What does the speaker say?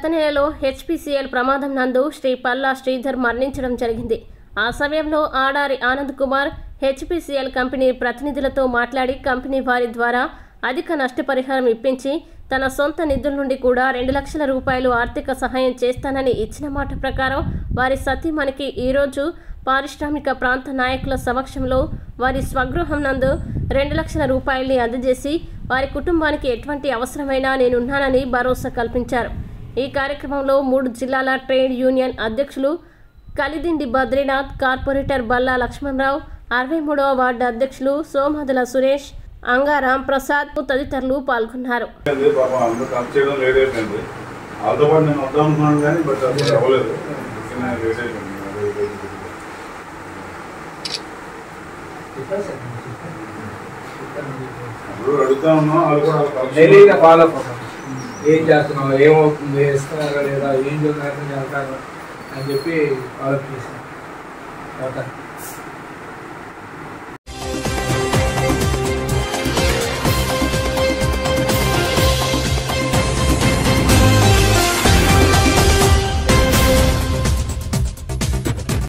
గత నెలలో హెచ్పిసిఎల్ ప్రమాదం నందు శ్రీ పల్లా శ్రీధర్ మరణించడం జరిగింది ఆ సమయంలో ఆడారి ఆనంద్ కుమార్ హెచ్పిసిఎల్ కంపెనీ ప్రతినిధులతో మాట్లాడి కంపెనీ వారి ద్వారా అధిక నష్టపరిహారం ఇప్పించి తన సొంత నిధుల నుండి కూడా రెండు లక్షల రూపాయలు ఆర్థిక సహాయం చేస్తానని ఇచ్చిన మాట ప్రకారం వారి సతీమణికి ఈరోజు పారిశ్రామిక ప్రాంత నాయకుల సమక్షంలో వారి స్వగృహం నందు రెండు లక్షల రూపాయల్ని అందజేసి వారి కుటుంబానికి ఎటువంటి అవసరమైనా నేనున్నానని భరోసా కల్పించారు ఈ కార్యక్రమంలో మూడు జిల్లాల ట్రేడ్ యూనియన్ అధ్యక్షులు కలిదిండి బద్రీనాథ్ కార్పొరేటర్ బల్లా లక్ష్మణరావు అరవై మూడవ వార్డు అధ్యక్షులు సోమదుల సురేష్ అంగారాం ప్రసాద్ తదితరులు పాల్గొన్నారు లేదు పాపం అందరూ కట్ చేయడం లేట్ అయిపోయింది వాళ్ళతో పాటు నేను వద్దాం అనుకున్నాను కానీ బట్ అది అవ్వలేదు చిన్న లేట్ అయిపోయింది అదే ఇదే ఇదే. అందరూ అడుగుతా ఉన్నాం వాళ్ళు కూడా వాళ్ళ పక్షం- డైలీగా ఫాలో అప్ అవ్వండి. ఏం చేస్తున్నావు ఏమవుతుంది ఇస్తున్నారా లేదా ఏం చేస్తున్నారు చేస్తారు అని చెప్పి ఫాలో అప్ చేసాను